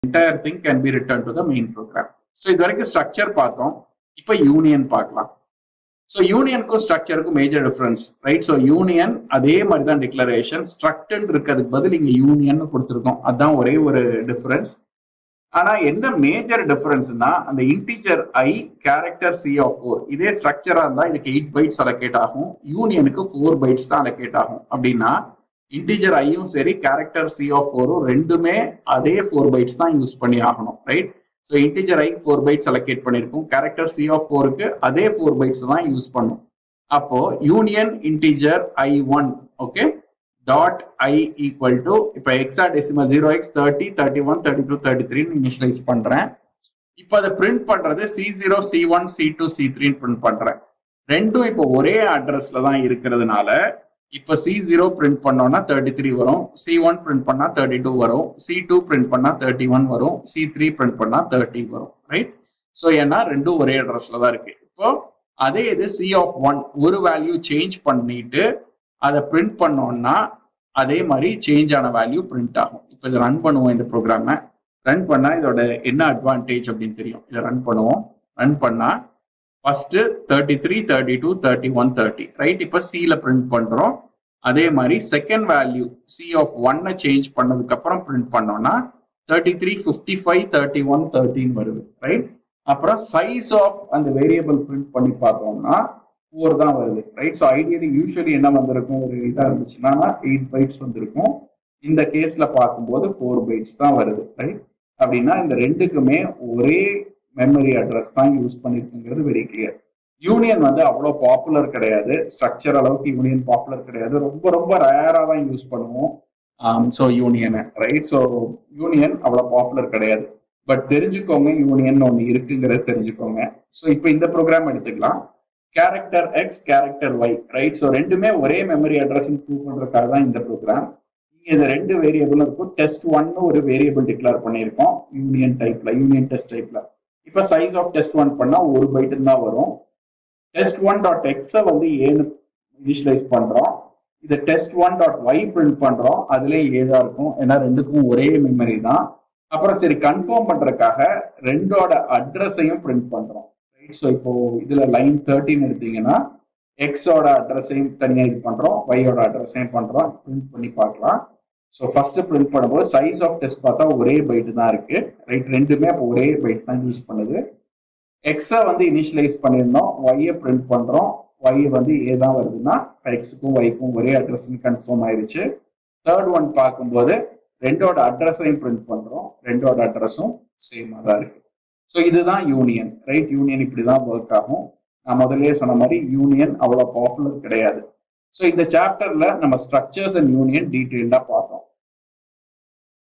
entire thing can be return to the main program so இது வரைக்கும் structure பார்த்தோம் இப்போ யூனியன் பார்க்கலாம் ஸோ யூனியனுக்கும் ஸ்ட்ரக்சருக்கும் major difference right so union அதே மாதிரி தான் டிக்ளரேஷன் ஸ்ட்ரக்டட் இருக்கிறதுக்கு பதில் இங்கே யூனியன் கொடுத்துருக்கோம் அதுதான் ஒரே ஒரு டிஃபரன்ஸ் ஆனா என்ன மேஜர் டிஃபரன்ஸ்னா அந்த integer i character c of four இதே ஸ்ட்ரக்சரா இருந்தா இதுக்கு எயிட் பைட்ஸ் அலோகேட் ஆகும் யூனியனுக்கு ஃபோர் பைட்ஸ் தான் அலோகேட் ஆகும் அப்படின்னா இன்டீஜர் ஐயும் சரி கேரக்டர் சி ஆஃப் ஃபோரும் ரெண்டுமே அதே ஃபோர் பைட்ஸ் தான் யூஸ் பண்ணி ஆகணும் ரைட் ஸோ இன்டீஜர் ஐக்கு ஃபோர் பைட்ஸ் அலோகேட் பண்ணியிருக்கும் கேரக்டர் சி ஆஃப் ஃபோருக்கு அதே ஃபோர் பைட்ஸ் தான் யூஸ் பண்ணும் அப்போ union integer i one okay dot i equal to இப்போ hexadecimal zero x thirty thirty one thirty two thirty த்ரீன்னு initialise பண்றேன் இப்போ அதை பிரிண்ட் பண்றது c zero c one c two c த்ரீன்னு பிரிண்ட் பண்றேன் ரெண்டும் இப்போ ஒரே அட்ரஸ்ல தான் இருக்கிறதுனால இப்போ சி ஜீரோ பிரிண்ட் பண்ணோம்னா தேர்ட்டி த்ரீ வரும் சி ஒன் பிரிண்ட் பண்ணா தேர்ட்டி டூ வரும் சி டூ பிரிண்ட் பண்ணா தேர்ட்டி ஒன் வரும் சி த்ரீ பிரிண்ட் பண்ணா தேர்ட்டி வரும் ரைட் ஸோ ஏன்னா ரெண்டும் ஒரே அட்ரஸ்ல தான் இருக்கு இப்போ அதே இது சி ஆஃப் ஒன் ஒரு வேல்யூ சேஞ்ச் பண்ணிட்டு அதை பிரிண்ட் பண்ணோம்னா அதே மாதிரி சேஞ்ச் ஆன வேல்யூ பிரிண்ட் ஆகும் இப்போ இதை ரன் பண்ணுவோம் இந்த ப்ரோக்ராமை ரன் பண்ணா இதோட என்ன அட்வான்டேஜ் அப்படின்னு தெரியும் இதை ரன் பண்ணுவோம் ரன் பண்ணா first thirty three thirty two thirty one thirty right இப்போ சியில் பிரிண்ட் பண்றோம் அதே மாதிரி செகண்ட் வேல்யூ சி ஆஃப் ஒன்னை சேஞ்ச் பண்ணதுக்கு அப்புறம் பிரிண்ட் பண்ணோம்னா thirty three fifty five thirty one தேர்ட்டின் வருது ரைட் அப்புறம் சைஸ் ஆஃப் அந்த வேரியபிள் பிரிண்ட் பண்ணி பார்த்தோம்னா ஃபோர் தான் வருது ரைட் ஸோ ஐடியலி யூஸ்வலி என்ன வந்திருக்கும் ஒரு இதாக இருந்துச்சுன்னா எயிட் பைட்ஸ் வந்திருக்கும் இந்த கேஸ்ல பார்க்கும்போது ஃபோர் பைட்ஸ் தான் வருது ரைட் அப்படின்னா இந்த ரெண்டுக்குமே ஒரே மெமரி அட்ரஸ் தான் யூஸ் பண்ணிருக்குங்கிறது வெரி கிளியர் யூனியன் வந்து அவ்வளோ பாப்புலர் கிடையாது ஸ்ட்ரக்சர் அளவுக்கு யூனியன் பாப்புலர் கிடையாது ரொம்ப ரொம்ப ரேராக தான் யூஸ் பண்ணுவோம் ஸோ யூனியனை ரைட் ஸோ யூனியன் அவ்வளோ பாப்புலர் கிடையாது பட் தெரிஞ்சுக்கோங்க யூனியன் ஒன்று இருக்குங்கிறத தெரிஞ்சுக்கோங்க ஸோ இப்போ இந்த ப்ரோக்ராம் எடுத்துக்கலாம் character x character y right so ரெண்டுமே ஒரே மெமரி அட்ரஸ் ப்ரூவ் பண்றதுக்காக தான் இந்த ப்ரோக்ராம் இங்க இந்த ரெண்டு வேரியபிள் இருக்கும் டெஸ்ட் ஒன்னு ஒரு வேரியபிள் டிக்ளேர் பண்ணியிருக்கோம் யூனியன் டைப்ல யூனியன் டெஸ்ட் டைப்ல இப்போ சைஸ் ஆஃப் டெஸ்ட் ஒன் பண்ணா ஒரு பைட்டு தான் வரும் டெஸ்ட் ஒன் டாட் எக்ஸை வந்து ஏன்னு இனிஷியலைஸ் பண்றோம் இதை test one dot y print பண்றோம் அதுலயும் ஏதா இருக்கும் ஏன்னா ரெண்டுக்கும் ஒரே மெமரி தான் அப்புறம் சரி கன்ஃபார்ம் பண்றதுக்காக ரெண்டோட அட்ரஸையும் பிரிண்ட் பண்றோம் ரைட் ஸோ இப்போ இதுல லைன் தேர்ட்டின் எடுத்தீங்கன்னா எக்ஸோட அட்ரஸையும் தனியாக இது பண்றோம் ஒய்யோட அட்ரஸையும் பண்றோம் பிரிண்ட் பண்ணி பார்க்கலாம் ஸோ ஃபர்ஸ்ட் பிரிண்ட் பண்ணும்போது சைஸ் ஆஃப் டெஸ்ட் பார்த்தா ஒரே பைட்டு தான் இருக்கு ரைட் ரெண்டுமே அப்போ ஒரே பைட் தான் யூஸ் பண்ணுது எக்ஸை வந்து இனிஷியலைஸ் பண்ணியிருந்தோம் ஒய்யை பிரிண்ட் பண்றோம் ஒய் வந்து ஏ தான் வருதுன்னா எக்ஸுக்கும் ஒய்க்கும் ஒரே அட்ரஸ்ன்னு கன்ஃபார்ம் ஆயிருச்சு தேர்ட் ஒன் பார்க்கும்போது ரெண்டோட அட்ரஸையும் பிரிண்ட் பண்றோம் ரெண்டோட அட்ரஸும் சேமாக தான் இருக்கு ஸோ இதுதான் யூனியன் ரைட் யூனியன் இப்படி தான் ஒர்க் ஆகும் நான் முதல்லயே சொன்ன மாதிரி யூனியன் அவ்வளோ பாப்புலர் கிடையாது ஸோ இந்த சாப்டர்ல நம்ம ஸ்ட்ரக்சர்ஸ் அண்ட் யூனியன் டீட்டெயில்டாக பார்த்தோம்